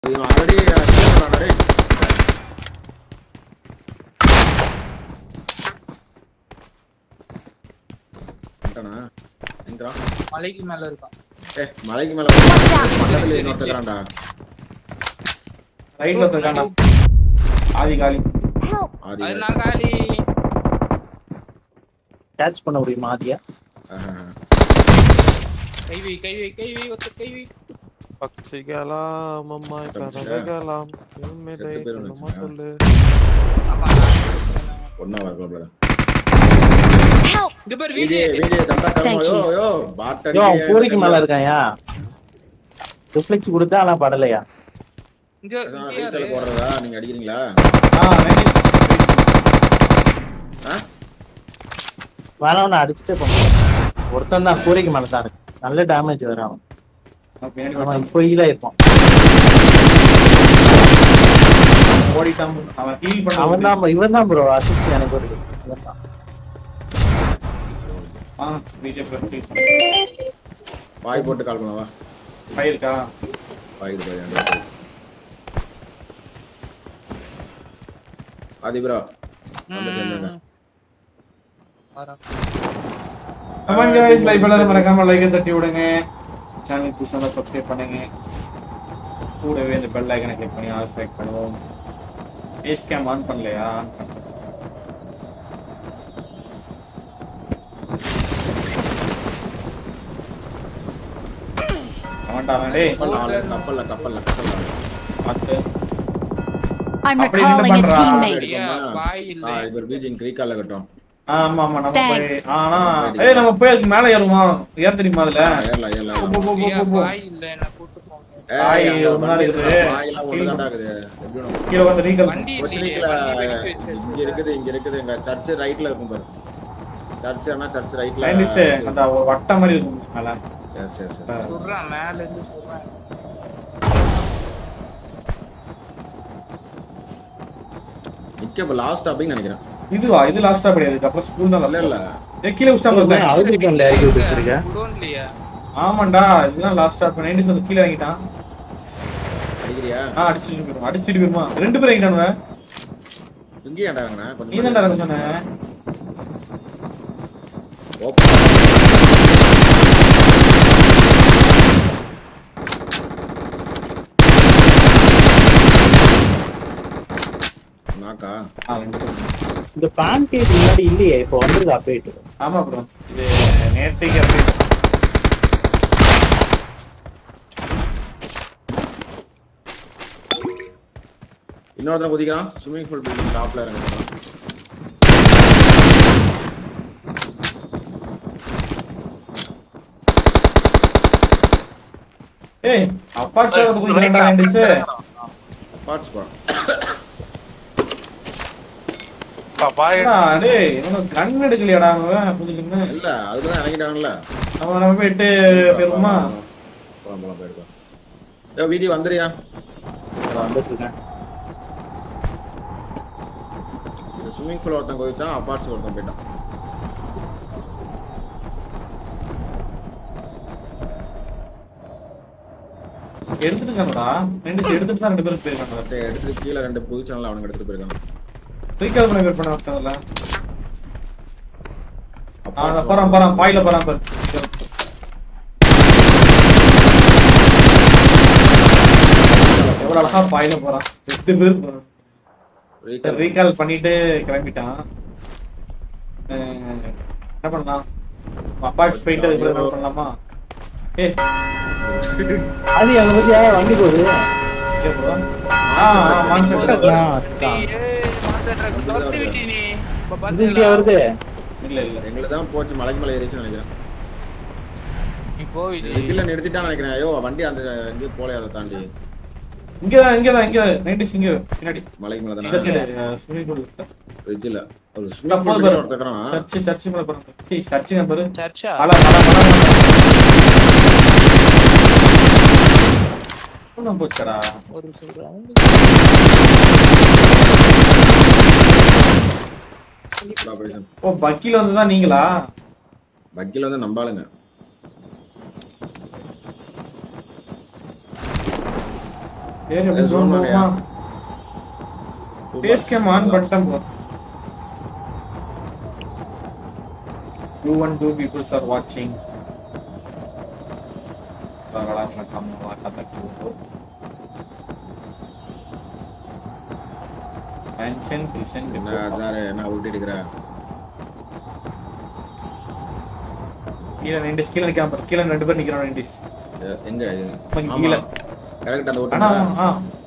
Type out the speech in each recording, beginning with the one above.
இவன் ஆல்ரெடி டேய் வந்துட்டானா? எங்கடா? மலைக்கு மேல இருக்கான் ஏய், மலைக்கு மேல பக்கத்துல இன்னொருத்தக்கிறான்டா. ரைட்ல இருக்காண்டா ஆதி காலி ஆதி அது நான் காலி கேட்ச் பண்ண முடியுமா ஆதியா ஆஹா. கை வை கை வை கை வை ஒத்த கை வை பக்திகளாம் அம்மாய் தப்பிச்சிட்ட? கரகலாம் உண்மைதை செத்து போயிரும் சொல்லுமா வச்சுக்கோ. சொல்லு ஆமா நான் ஒண்ணா வரல brother. Help! இங்க பாரு விஜய், வீடியோ விஜய், தம்பா, தம்பா, Thank yo, you. Yo, bot yo அவன் அடிக்கிறியா? கூரைக்கு மேல இருக்கான்யா ரிஃப்ளெக்ஸ் கொடுத்தா ஆனா படலையா இங்க அதான் இங்க வீட்டுல யாரு? போடுறதா நீங்க அடிக்கிறீங்களா ஆ நைன்டி ஆ? வேணா நான் அடிச்சுட்டே போனேன் ஒருத்தன் தான் கூரைக்கு மேல தான் இருக்கு நல்ல டேமேஜ் வரும் அவன் பின்னாடி அவன் இப்போ ஹீலா இருப்பான் ஓடிட்டான் அவன் ஹீல் பண்ண அவன் தான் இவன் தான் ப்ரோ அசிஸ்ட் எனக்கு வருது இவன் தான். ஆ பிஜே பிரட்டி வாய் போட்டு கால் பண்ணவா ஃபைவ் இருக்கா வாய் இது பாரு, அங்க இருக்கு. ஆதி ப்ரோ வந்து சேர்ந்துருங்க. ம். வரேன். கமெண்ட் गाइस லைக் பண்ணாத மறக்காம லைக் தட்டி விடுங்க சேனல் புதுசா சப்ஸ்கிரைப் பண்ணுங்க கூடவே இந்த பெல் ஐக்கனை கிளிக் பண்ணி ஆல் செலக்ட் பண்ணுவோம் ஃபேஸ் கேம் ஆன் பண்ணலையா கமெண்ட் ஆகலாம் டேய் கப்பல்ல ஆளு, கப்பல்ல கப்பல்ல கப்பல்ல பார்த்து I'm அப்படி என்ன recalling a பண்றா? teammate. சரியா? வாய் இல்ல. ஆ, இவர் பீஜிங் கிரீக்கால கட்டும் ஆ, ஆமா ஆமா நம்ம போய் Thanks. ஆனா ஏய் நம்ம போய் அதுக்கு மேல ஏறுமா ஏற தெரியுமா அதுல ஏறலாம் ஏறலாம் போ, போ, போ, ஐயா, போ, போ. வாய் இல்ல என்ன கூட்டு போங்க ஏய், வாய் அங்க ஒரு மாதிரி வண்டி இருக்குது. இருக்குடா, வாயெல்லாம் ஒண்ணுதான்டா இருக்குது. எப்படி உனக்கு? கீழே வந்து ரீகல் வண்டி கொச்சினிக்குல இல்லையே வண்டி வெடிச்சு இங்க வச்சிருக்கேன். இருக்குது இங்க இருக்குது எங்க சர்ச் ரைட்ல இருக்கும் பாரு சர்ச் ஆனா சர்ச் ரைட்ல நைன்டிஸ் அந்த ஒரு வட்ட மாதிரி இருக்கும் மேல எஸ் எஸ் எஸ் சொல்றேன் மேல இருந்து சொல்றேன் நிக்க இப்ப லாஸ்ட் ஸ்டாப்பிங் நினைக்கிறேன் இதுவா இது லாஸ்டா கிடையாது அதுக்கப்புறம் ஸ்கூல் தான் இல்ல லாஸ்ட் இல்ல ஏ கீழே உஸ்டா பார்த்தேன் அழுதுருக்கேன் இறக்கி விட்டுருக்கேன் குடோன்லயா ஆமாண்டா இதுதான் லாஸ்ட் ஸ்டாப் நைன்டிஸ் வந்து கீழே இறங்கிட்டான் அடிக்கிறியா ஆ அடிச்சுட்டு போயிருமா அடிச்சுட்டு போயிருமா ரெண்டு பேரும் இறங்கிட்டானுவ இங்கேயே ஏன்டாங்கண்ணா நீ தான்டா இறங்க சொன்ன நாக்கா ஆ, ரெண்டு பேரும். இந்த பேன்கேக் முன்னாடி இல்லையே இப்போ வந்திருக்கு அப்டேட் ஆமா ப்ரோ இது நேற்றைக்கு update. இன்னொருத்தன் குதிக்கிறான் ஸ்விம்மிங் பூல் பில்டிங் டாப்ல இறங்குறான் ஏய் அப்பாச்சி வந்து குதிக்கிறான்டா நைன்டிஸ் பார்ட்ஸ் போறான் என்னடா, டேய் இவனுக்கு கன் எடுக்கலையாடா அவன் புதுக்குன்னு இல்ல அதுதான் இறங்கிட்டாங்கல்ல அவன் நம்ம போயிட்டு போயிருமா போலாம் போலாம் போயிருக்கோம் ஏ வீதி வந்துறியா வந்துட்டு இருக்கேன் இந்த ஸ்விம்மிங் பூல் ஒருத்தன் குதிச்சான் அப்பார்ட்ஸ் ஒருத்தன் போயிட்டான் எடுத்துட்டுங்கடா நைன்டிஸ் எடுத்துட்டு தான் ரெண்டு பேரும் போயிருக்காங்க ஒருத்தன் எடுத்துட்டு கீழே ரெண்டு புது சேனல் அவனுக்கு எடுத்துட்டு போயிருக்கான் ரீகால் பண்ண வெயிட் பண்ண ஒருத்தவங்கள ஆ போறான் போறான் பாயில போறான் பாரு எவ்வளவு அழகா பாயில போறான் எட்டு பேர் போறான் Recall. ரீகால் பண்ணிட்டு கிளம்பிட்டான் அஹ் என்ன பண்ணலாம் அப்பாட்ஸ் போயிட்டு அதுக்குள்ள என்ன பண்ணலாமா ஏ அது அங்க பத்தி யாரா வண்டி போகுது bro ஆ மான்செட் ஆ, அதான். ஏய், மாஸ்டர் ட்ரக் தொட்டு விட்டி நீ. இப்ப இது இங்கே பாத்தீங்களா? வருது இல்ல இல்ல எங்களுக்கு தான் போச்சு மலைக்கு மலை ஏறிச்சுன்னு நினைக்கிறேன் இப்போ இது இதுல நிறுத்திட்டான்னு நினைக்கிறேன் ஐயோ வண்டி அந்த எங்கேயும் போலே அதை தாண்டி இங்கதான் இங்கதான் இங்க நைன்டிஸ் இங்க பின்னாடி மலைக்கு மேல இந்த தானே சைடு ஸ்விமிங் பூல் ஃப்ரிட்ஜில் ஒரு நான் ஸ்விம்மிங் போய் பூல் பாரு. ஒருத்தக்கிறான் சர்ச் சர்ச் மேல போறான் சீ சர்ச் நம்பர் சர்ச்சா அல அல அல போச்சடா ஒரு சொல்றேன் ஆபரேஷன் ஓ பக்கில வந்துதான் நீங்களா வக்கீல் வந்து நம்பாளுங்க சரி அப்படி அது zone zone போகுமா பேஸ் கேம் ஆன் பண்ணிட்டேன் bro two one two peoples are வாட்சிங் பரவாயில்ல கம்மி கதை மென்ஷன் பிரிசன் என்ன சார் என்ன உருட்டி எடுக்கிற கீழே நைன்டிஸ் கீழே நிற்காம பாரு. கீழே ரெண்டு பேர் நிற்கிறோம் நைன்டிஸ் எ- எங்க இங்க கீழே கரெக்ட் அந்த ஆனா ஓட்டு ஆ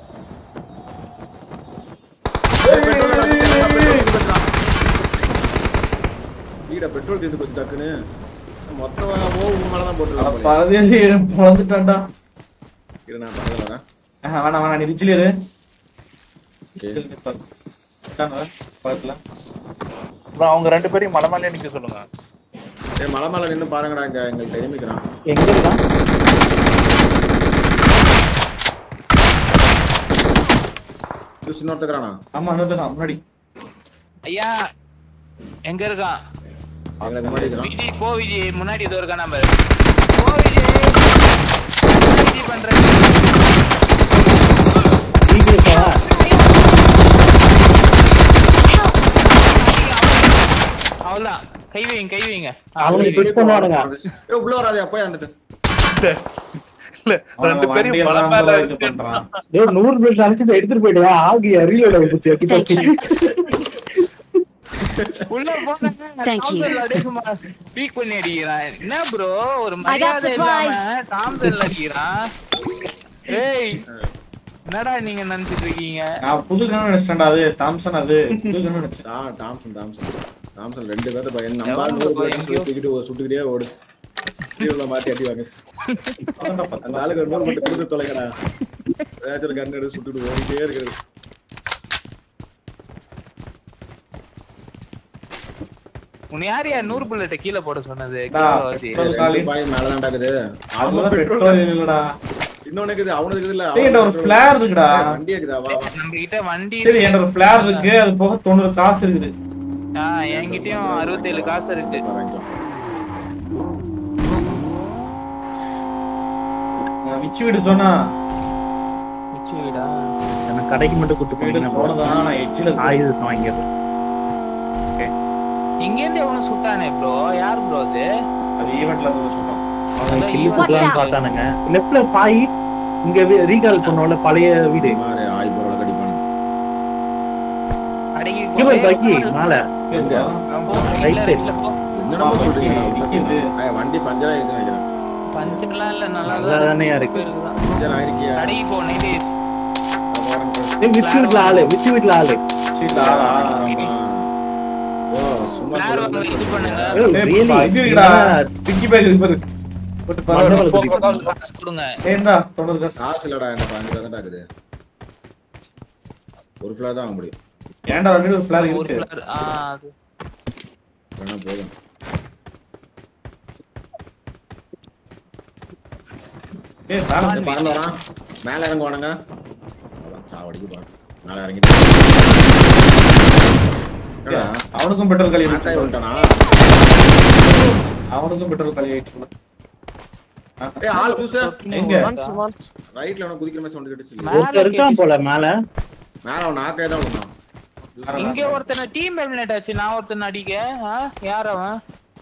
வீட பெட்ரோல் தீர்ந்து போச்சு டக்குன்னு மொத்தம் ஓ உங்க மேல தான் அட போட்டுருக்காங்க பரதேசி பொழந்துட்டான்டா இரு நான் பக்கத்துல வரேன் ஆஹா, வேணாம் வேணாம் நீ ரிச்சில் இரு Okay. ரிச்சில் நிப்பாரு. உட்கார்ந்து வா, பக்கத்துல அப்புறம் அவங்க ரெண்டு பேரையும் மலை மேலே நிக்க சொல்லுங்க ஏய் மலை மேல நின்னு பாருங்கடா இங்க எங்கள்கிட்ட எனிமிக்கிறான் எங்க இருக்கான் இது இன்னொருத்தக்கிறானா ஆமா இன்னொருத்தன் முன்னாடி ஐயா எங்க இருக்கான் எங்களுக்கு முன்னாடி இருக்கிறான் விஜய் போ விஜய் முன்னாடி ஏதோ இருக்கா நம்ம போ விஜய் விஜய் பண்றேன் வீட்டுல இருக்கா அவ்வளவுதான் கை வைங்க கை வைங்க அவனுக்கு புஷ் பண்ணுவானுங்க ஏய் உள்ள வராதே போய் வந்துட்டு இல்ல அவன் ரெண்டு வண்டி பேரையும் மலை எல்லாம் மேல bro இது வச்சு பண்றான் டேய் நூறு பேர் அழைச்சிட்டு எடுத்துட்டு போயிடுவா ஆகி அறியோட வந்துச்சு எக்கி Thank தப்பி you. உள்ள போனாங்க Thank you. தாம்சன்ல அடிக்குமா பீக் பண்ணி அடிக்கிறான் என்ன ப்ரோ ஒரு I got மரியாதை இல்லாம supplies. தாம்சன்ல அடிக்கிறான் ஏய் என்னடா நீங்க நினைச்சிட்டு இருக்கீங்க நான் புது கண்ணு நினைச்சேன்டா அது தாம்சன் அது புது கண்ணு நினைச்சேன் ஆ டாம்சன் டாம்சன் டாம்சன் ரெண்டு பேர்த்த பையன் நம்ம எவன் நூறு bro, பேர் எங்கேயோ? சுத்திக்கிட்டு ஒரு சுட்டுக்கிட்டே ஓடு கீழே மாத்தி அடிவாங்க அதான்டா பத்து அந்த ஆளுக்கு ஒரு நூறு மட்டும் கொடுத்து தொலைங்கடா ஏதாச்சும் ஒரு கன் எடுத்து சுட்டுட்டு ஓடிட்டே இருக்கிறது உன்னை யார் யார் நூறு புல்லட்ட கீழே போட சொன்னது டா, கீழே petrol காலி. ரெண்டு பாய் மேல தான் இருக்குது அவன் அவன் பெட்ரோல் பெட்ரோல் இல்லடா இன்னொன்னு இருக்குது அவனுக்கு இருக்குது இல்ல டேய், என்கிட்ட ஒரு flare இருக்குடா. வண்டி இருக்குதா வா வா நம்ம கிட்ட வண்டி சரி என்கிட்ட ஒரு ஃபிளேர் இருக்கு அது போக தொண்ணூறு காசு இருக்குது ஆ என்கிட்டயும் அறுபத்தேழு காசு இருக்கு வாங்கிக்கலாம் நான் மிச்சி வீடு சொன்னா மிச்ச வீடா எனக்கு கடைக்கு மட்டும் கூட்டு வீடு போயிட்டு போனதான் நான் எட்ஜில் ஆயுதத்தை வாங்கிடுறேன் இங்க இருந்து எவனும் சுட்டானே ப்ரோ யார் ப்ரோ அது அது ஈவெண்ட்ல இருந்து சொன்னோம் அவன் கில்லு Watch கொடுக்கலாம்னு out. பார்த்தானுங்க லெஃப்ட்ல பாய் இங்க ரீகால் பண்ணோம்ல பழைய வீடு மாதிரி ஆய் பரோட கடிப்பானு அடங்கி இங்க பாரு பக்கி மேல எங்க? Right side. என்னடா சொல்றீங்க நிக்குது. ஆய், வண்டி பஞ்சரா இருக்குன்னு நினைக்கிறேன் பஞ்சர்லாம் இல்ல நல்லா நல்லா தானேயா இருக்கு இருக்குதான் பஞ்சர் ஆயிருக்கியா கடைக்கு போ நைடேஸ் ஏய் விச்சு வீட்டுல ஆளு விச்சு வீட்டுல ஆளு சரிடா. ஓ சும்மா Flare சொல்றது. வாங்க, இது பண்ணுங்க ஏய், ஏய், really? பா, இது இருக்குடா. பிக்கி பேக் இருக்கு பாரு. போட்டு பாரு. மண்டபம் போ, சுத்தி போ, போ. காசு கொடுங்க ஏன்டா, தொண்ணூறு காசு. காசு இல்லடா என்ன பஞ்சரா தான் இருக்குது ஒரு ஃபிளார் தான் வாங்க முடியும் ஏன்டா already ஒரு ஃபிளார் ஒரு இருக்கு floor, ஆ அது வேணா போதும் ஏய், மேல இந்த வந்து பறந்து வரான் மேல இறங்க வானுங்க அதான் சாவடிக்கு பாரு மேல இறங்கிட்டு என்னடா? அவனுக்கும் பெட்ரோல் காலி நாக்காய் ஆயிடுச்சு. வந்துட்டானா அவனுக்கும் பெட்ரோல் காலி ஆயிடுச்சு ஏய் ஆள் புதுசு எங்க Once, once. ரைட்ல அவன குதிக்கிற மாதிரி சவுண்ட் கேட்டுச்சு மேல ஒருத்தர் இருக்கான் போல மேல மேல அவன் நாக்காய் தான் விழுந்தான் இங்க ஒருத்தனை டீம் எலிமினேட் ஆச்சு நான் ஒருத்தன் அடிக்க ஆ? யார் அவன்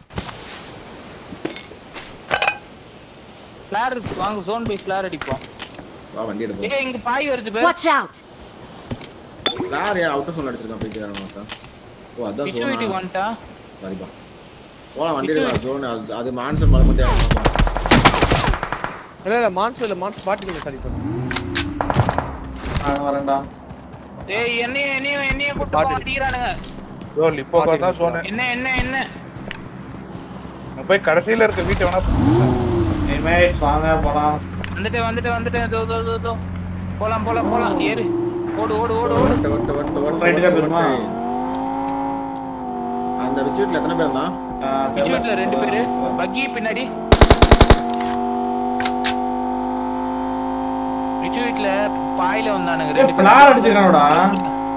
ஃபிளார் வாங்க ஜோன் பை ஃபிளார் அடிப்போம் வா வண்டி எடுப்போம் ஏய் இங்க பாய் வருது பேர் Watch out! யார் ஏன் அவுட்டர் சொன்ன அடிச்சிருக்கான் போயிட்டு வரணும் ஓ அதான் பிச்சு வீட்டுக்கு சோனா வந்துட்டா சரிப்பா போலாம் வண்டி எடுக்கலாம் ஜோன் அது அது மான்சன் மலை மட்டும் இறங்கலாம் இல்ல இல்ல மான்ஸ் இல்ல மான்ஸ் பாட்டி நீங்க சரி பண்ணு நான் வரேன்டா ஏய் என்னைய என்னைய என்னைய கூட்டு பாட்டு. போ அடிக்கிறானுங்க யோ லிப்போ தான் சொன்னேன் என்ன என்ன என்ன நான் போய் கடைசியில இருக்க வீட்டை வேணா மேட்ச் வாங்க போலாம் வந்துட்டு வந்துட்டு வந்துட்டு இதோ, இதோ, இதோ, இதோ. போலாம் போலாம் போலாம் ஏறு ஓடு ஓடு ஓடு ஓடு வட்டு வட்டு வட்டு வட்டு Right தான் போயிருமா? வட்டு. அந்த வச்சு வீட்டுல எத்தனை பேர் இருந்தான் ஆஹ் பிச்சு தெரியல. வீட்டுல ரெண்டு பேரு பக்கி பின்னாடி பிச்சு வீட்டுல பாயில வந்தானுங்க ஏய், ரெண்டு பேரு. ஃபிளார் அடிச்சிருக்கானோடா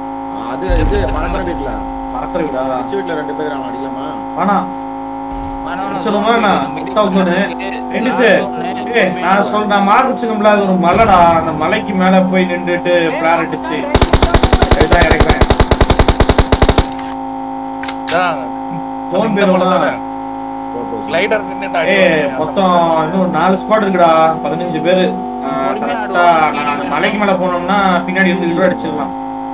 அது இது பறக்கிற வீட்டுல மறக்கிற வீடா வச்சு வீட்டுல ரெண்டு பேர் அவன் அடிக்கலாமா வேணா ஆ, சொல்லுமா நான் தௌசண்ட் ரெண்டு ஏ நான் சொல்றேன் நான் மார்க்குச்சுக்கோம்ல அது ஒரு மலைடா அந்த மலைக்கு மேல போய் நின்றுட்டு ஃபிளார் அடிச்சு அதுதான் இறக்குறேன் ஃபோன் பேரோட ஸ்லைடர் நின்னு ஏ மொத்தம் இன்னும் நாலு ஸ்குவாட் இருக்குடா பதினஞ்சு பேரு கரெக்டா நான் அந்த மலைக்கு மேல போனோம்னா பின்னாடி இருந்து கூட அடிச்சிடலாம்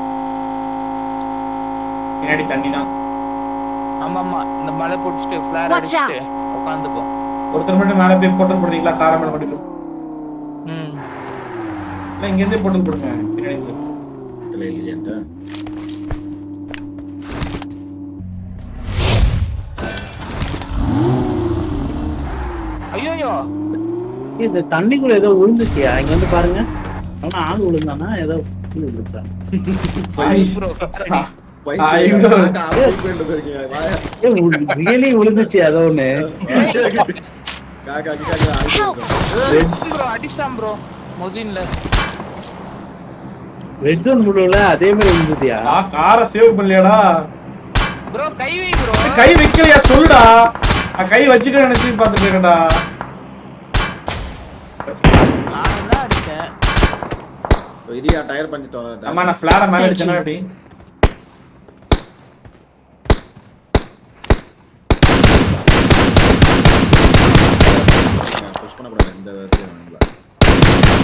பின்னாடி தண்ணி தான் ஆமா ஆமா இந்த மலை பிடிச்சிட்டு ஃபிளார் Watch அடிச்சிட்டு உட்காந்துப்போம் ஒருத்தர் மட்டும் மேல போய் போட்டல் போடுறீங்களா கார மேல மட்டும் ம் இல்ல இங்க இருந்தே போட்டல் போடுங்க பின்னாடி இருந்து. இல்லை இல்லையேன்ட்டு ஐயோ இந்த தண்ணிக்குள்ள ஏதோ விழுந்துச்சியா இங்க வந்து பாருங்க அவனா ஆள் விழுந்தானா ஏதோ கீழே விழுந்துச்சா ப்ரோ ஐயோ. ரியலி விழுந்துச்சு ஏதோ ஒண்ணு காக்கா காக்கா Help! ப்ரோ அடிச்சான் ப்ரோ மொசின்ல ரெட் ஜோன் முழுல அதே மாதிரி விழுந்துச்சியா ஆ காரை சேவ் பண்ணலையாடா ப்ரோ கை வை ப்ரோ கை வைக்கலையா சொல்லுடா நான் கை வச்சுட்டு நினைச்சு பார்த்துட்டு இருக்கேன்டா நான் தான் அடிச்சேன் இடியா டயர் பஞ்சிட்டு வர அம்மா நான் ஃபிளார மேல அடிச்சேனா அப்படி புஷ் பண்ணக்கூடாது இந்த விதத்தையும் நம்மள.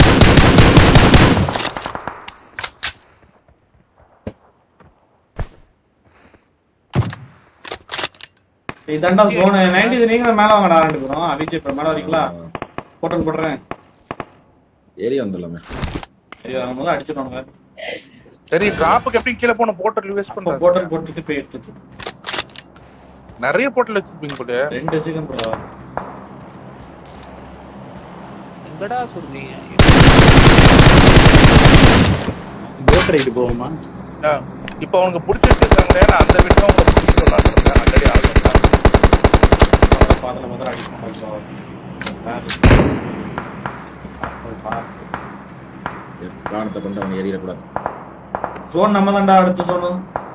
இதாண்டா சோனு நைன்டிஸ் நீங்க மேல வாங்கடா ரெண்டு பேரும் அபிஜய் இப்ப மேல வரீங்களா போட்டல் போடுறேன் ஏறி வந்துடலாமே ஐயோ நம்ம தான் அடிச்சிடுவாங்க சரி டிராப்புக்கு எப்படி கீழே போன போட்டல் யூஸ் அப்போ பண்றது போட்டல் போட்டுட்டு போய் எடுத்துட்டு நிறைய போட்டல் வச்சிருப்பீங்க போல ரெண்டு வச்சுக்கேன் ப்ரோ எங்கடா சொல்றீங்க போட் ரைடு போவோமா ஆ, இப்ப அவனுக்கு பிடிச்சி வச்சிருக்காங்களே நான் அந்த வீட்டுல உங்களை பிடிச்சி சொல்லலாம்னு இருக்கேன் அங்கடி ஆகும் பாதல முதல்ல அடிக்கணும் காரணத்தை கொண்டு அவன் ஏறிடக்கூடாது சோன் நம்ம தான்டா அடுத்து சோனு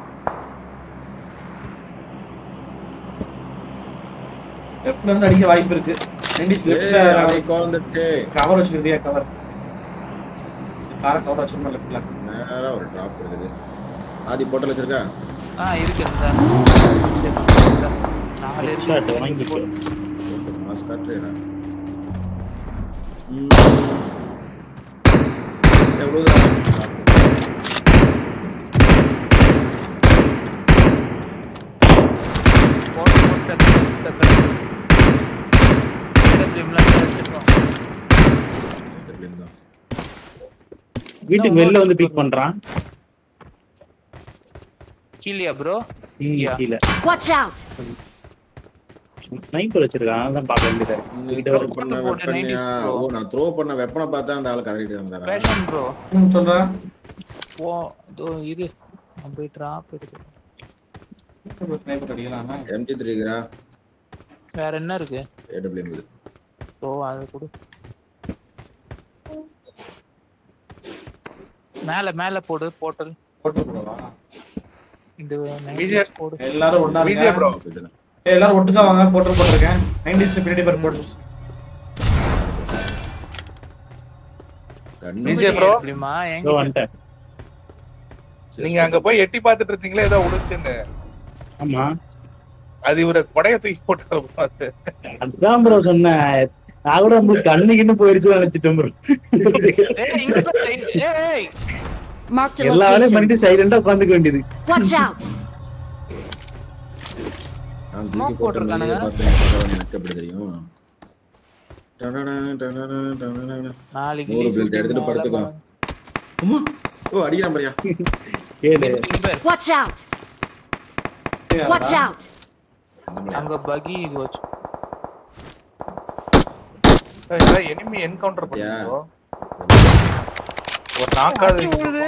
லெஃப்ட்ல இருந்து அடிக்க வாய்ப்பு இருக்கு நைன்டிஸ் ஏய், அதை லெஃப்ட்ல கோந்துட்டு கவர் வச்சுக்கிறதியா கவர் காரை கவர் வச்சிருந்தோம் லெஃப்ட்ல நேரா ஒரு டிராப் இருக்குது ஆதி போட்டல் வச்சிருக்கா ஆ இருக்கு இந்த நாலு ஷாட் இருக்கு வாங்கிட்டு மாஸ் காட்டுறேன் எவ்வளவு போட்டு போட்டு டக்கு டக்கு டக்குலாம் எடுத்துட்டோம் வீட்டுக்கு வெளில வந்து பிக் பண்றான் கீழியா ப்ரோ ம், Yeah. கீழே Watch out! ஸ்னைப்பர் வச்சிருக்கான் அதான் பார்க்க வேண்டியதா இருக்கு கிட்ட வர பண்ண போட்டு வெப்பனியா 90s bro. ஓ நான் த்ரோ பண்ண வெப்பனை பார்த்தா அந்த ஆளு கதறிட்டு இருந்தாரா ஃபேஷன் ப்ரோ ம் சொல்றேன் போ இதோ இரு நான் போய் டிராப் எடுக்கிறேன் ஸ்னைப்பர் அடிக்கலாமா எம்டி த்ரீக்கிறா வேற என்ன இருக்கு ஏடபிள்யூ இருக்குது ஓ அது கொடு மேல மேல போடு போர்ட்டல் போட்டு போடவா இந்த BJ 90s போடு எல்லாரும் ஒண்ணா விஜய் இருங்க ப்ரோ ஏய், எல்லாரும் ஒட்டுக்கா வாங்க போட்டு போட்டிருக்கேன் நைன்டிஸ் பின்னாடி பேர் போட்டு விஜய் bro. எப்படிமா இதோ எங்க வந்துட்டேன் நீங்க அங்க போய் எட்டி பார்த்துட்டு இருந்தீங்களே ஏதோ உடுச்சுன்னு ஆமா அது இவரை கொடைய தூக்கி போட்டு பார்த்து அதுதான் ப்ரோ சொன்னேன் நான் கூட உங்களுக்கு கண்ணுக்குன்னு போயிருச்சுன்னு நினைச்சிட்டேன் ப்ரோ ஏய் இங்க பாரு, ஏய் ஏய் Marked a எல்லா வேலையும் location. பண்ணிட்டு சைலண்டா உட்காந்துக்க வேண்டியது Watch out! நான் Smoke தூக்கி போட்ட போட்டிருக்கானுங்க. நிலையை பார்த்தேன் பரவாயில்ல, எனக்கு எப்படி தெரியும் டடடா, டடடா, டடடா. நாளைக்கு நூறு leave பிளேட் எடுத்துட்டு விட்டு படுத்துக்கலாம் அம்மா ஓ அடிக்கிறான் பாரியா கேளு இங்க பாரு, Watch out! Watch out! அங்க பகி இது வச்சு ஏதாவது எனிமி என்கவுண்டர் பண்ணுங்க ஒரு நாக்காவது விழுது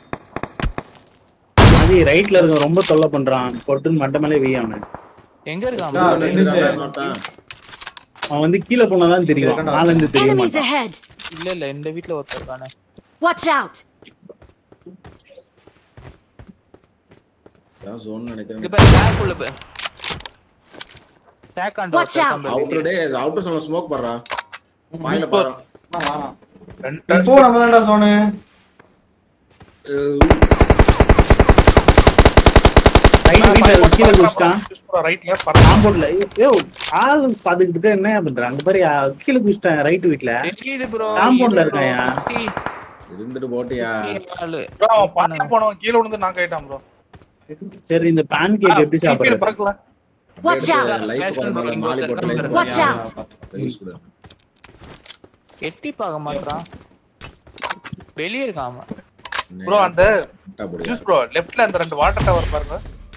அது ரைட்ல இருக்க ரொம்ப தொல்லை பண்றான் பொட்டுன்னு மண்டை மேலே வெய்யாம எங்க இருக்கான் ஆ, bro? ரெண்டு side. அவன் வந்து கீழே போனாதான் தெரியும் மேல இருந்து தெரிய Enemies மாட்டான் ahead! இல்ல இல்ல இந்த வீட்ல ஒருத்தர் இருக்கானே Watch out! ஜோன் இங்க நினைக்கிறேன் பாரு பேக் உள்ள பாரு tag on Watch out. Outer டே அவுட்டர் சொன்ன ஸ்மோக் பண்றா வாயில பாரு ரெண்டு இப்போ நம்ம தான்டா சோனு ரைட் வீட்டுல கீழே குடிச்சிட்டான் ரைட்ல காம்பவுண்ட்ல ஐயோ ஆள் பாத்துக்கிட்டு என்ன பண்ற அங்க பாரு ஆ, கீழே குடிச்சிட்டேன் ரைட் வீட்ல தெரியுது ப்ரோ Compound-ல இருக்காயா? இருந்துட்டு போட்டியா அவன் பாட்டு போனவன் கீழே விழுந்து நான் கேட்டான் ப்ரோ சரி இந்த பேன் கேக் எப்படி சாப்பிடுறது பறக்கல Watch out! லைஃப் போடும்போது மாலி போட்டு Watch out! யூஸ் கொடு எட்டி பார்க்க மாட்டான் வெளியே இருக்கான் அவன். ப்ரோ அந்த முட்டா போடுயா. ஜூஸ் ப்ரோ லெஃப்ட்ல அந்த ரெண்டு வாட்டர் டவர் பாருங்க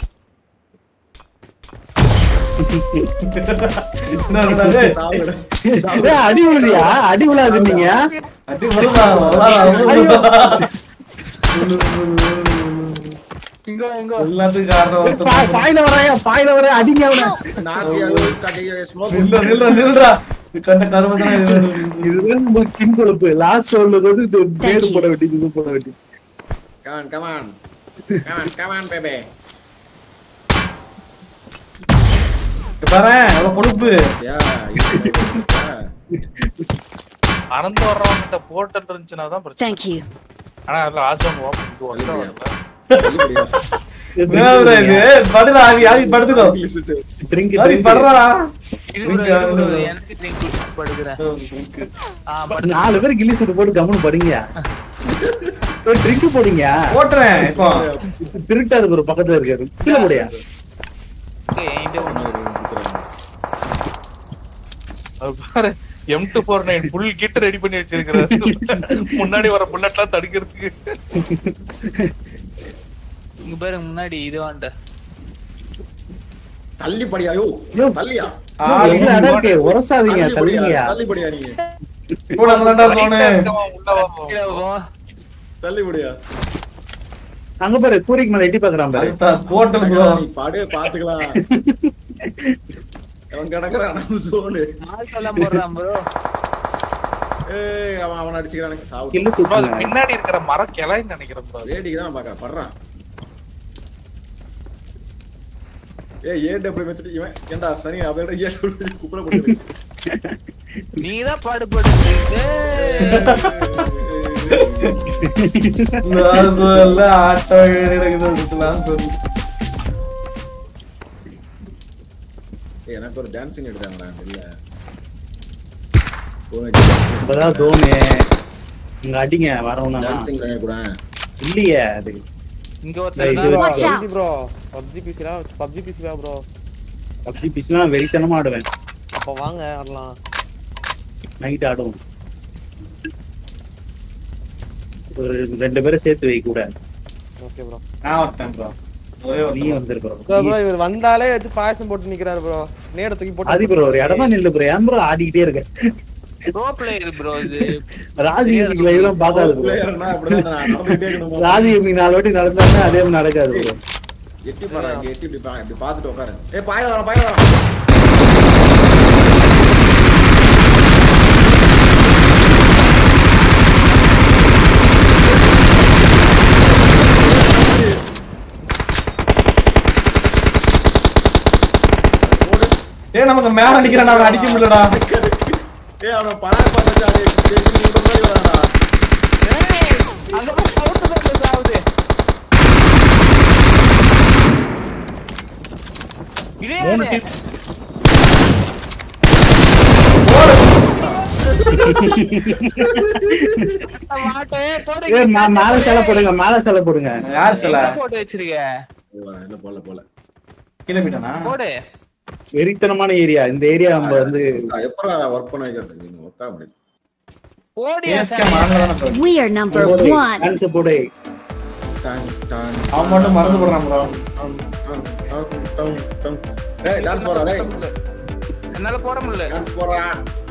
என்னடா டேய்? சாவுடா. ஏய், அடி விழுதியா அடி விழாது நீங்க அடி விழுதா, விழாதா, விழுதா. இங்க இங்க எல்லாத்துக்கும் காரணம் பா- ஒருத்தன். பாயில வராயா பாயில வர அடிங்க அவன நாக்கியா, கட்டையா, smoke நில்றா, நில்றா, நில்றா. இது கண்ட கருமை தானே இது. இதுதான் நம்ம கின் கொழுப்பு லாஸ்ட் ரோல்ல வந்து இது பேடு you. போட வேண்டியது இது போட வேண்டியது Come on, come on. Come on, come on, baby. இங்க பாரேன், எவ்வளவு கொழுப்பு. Yeah, yeah. அறந்து வர்றவங்கிட்ட போர்ட்டல் இருந்துச்சுன்னா தான் பிரச்சனை Thank you. ஆனா அதுல ஆசம் ஓப்பன் இது ஒர்க் ஆகல வெளிப்படியா. என்ன bro இது? படுடா, ஆவி, ஆவி, படுத்துக்கோ. ட்ரிங்க் ஆவி, படுறா. இது bro, இது bro, எனக்கு drink குடிச்சிட்டு படுக்கிறேன் ஆ, படு. நாலு பேர் கில்லி சுட்டு போட்டு கம்முன்னு படிங்க ட்ரிங்க் போடுங்க போட்டுறேன், இப்போ. திருட்டாரு ஒரு பக்கத்துல இருக்காரு கீழே போடியா Okay, என்கிட்ட ஒண்ணு. அது பாரு M two four nine full kit ready பண்ணி வச்சிருக்கிறாரு முன்னாடி வர புல்லட்லாம் தடுக்கிறதுக்கு இங்க பாருங்க முன்னாடி இது வாண்ட தள்ளி படியா யோ யோ. தள்ளியா ஆள் எவ்வளவு இடம் இருக்கு உரசாதீங்க தள்ளி படியா தள்ளிங்கயா தள்ளி படியா நீங்க இப்போ நம்ம தான்டா சோனு. உள்ள வரும் கீழே போ. தள்ளி படியா அங்க பாரு கூரைக்கு மேல எட்டி பாக்குறான் பாரு அதுதான், போட்டல் bro. நீ பாடு பாத்துக்கலாம் அவன் கிடக்குறான் நம்ம சோனு மார்க் எல்லாம் போடுறான் bro. ஏய் அவன் அவன் அடிச்சுக்கிறானுங்க சாவு கில்லு bro, அது தூக்குங்க பின்னாடி இருக்கிற மரம் கிளைன்னு நினைக்கிறேன் bro. வேடிக்கை தான் பாக்குறேன் படுறான் ஏய் ஏன் டபுள் மெத்தட் இவன் ஏன்டா சனி அவன் ஏன் குப்புற போட்டு நீதான் பாடுபட்டு நான் சொல்ல, ஆட்டோ எடுக்குது, சுத்தலாம் சொல்லு. ஏய், எனக்கு ஒரு டான்சிங் எடுத்தாங்கடா இல்ல இப்பதான் தோனு இங்க அடிங்க வரவனா டான்சிங் கூட இல்லையே அது இங்க இது- ஒருத்தர் Watch out! ப்ரோ பப்ஜி பிசிலா பப்ஜி பிசிலா ப்ரோ பப்ஜி பிஸ்லாம் வெறித்தனமா ஆடுவேன் அப்ப வாங்க ஆடலாம் நைட் ஆடுவோம் ஒரு ரெண்டு பேரும் சேர்த்து வை கூட ஓகே ப்ரோ நான் ஒருத்தன் bro. ஒரே நீ ஒருத்தன். வந்திருக்கிறோம் ப்ரோ இவர் வந்தாலே வச்சு பாயசம் போட்டு நிக்கிறாரு ப்ro நேட தூக்கி போட்டு ஆதி ப்ரோ ஒரு இடமா நில்லு ப்ரோ ஏன் ப்ரோ ஆடிக்கிட்டே இருக்க ப்ரோ பிளேயர் ப்ரோ இது ராஜி இதெல்லாம் பார்க்காது ப்ரோ பிளேயர்னா அப்படிதான் நான் நடந்துட்டே இருக்கணும் ராஜி இப்படி நாலு வாட்டி நடந்தாங்க அதே மாதிரி நடக்காது ப்ரோ எட்டி பாரு இங்க எட்டி இப்படி பா இப்படி பாத்துட்டு உட்காரு ஏய் பாயில வரான் பாயில வரான் ஓடு. ஏய், நமக்கு மேல அடிக்கிறான் அவன் அடிக்க முடியலடா ஏய் அவன் பராக் பார்த்தாச்சு அது தெரிஞ்சு நீ முன்னாடி வரான்டா ஏய், அங்க போய் சவுத்து தான் சாவுது இதே மூணு இது. team. மாட்டேன், போடு, ஏய், மே- மேல சிலை போடுங்க மேல சிலை போடுங்க யார் சில எங்க போட்டு வச்சிருக்க இல்ல போல போல கீழே போயிட்டானா போடு வெறித்தனமான ஏரியா இந்த ஏரியா நம்ம வந்து எப்படா ஒர்க் பண்ண வைக்கிறது நீங்க ஒர்க் ஆக முடியாது போடியா ASK மறந்து தானே போயிட்டான். We are number போடு. one. டான்ஸ் போடு டாங், டாங், அவன் மட்டும் மறந்து போடுறான் bro. டாங், டாங், டாங், டாங், டாங். டேய் டான்ஸ் போறா டேய் என்னால போட முடியல டான்ஸ் போறா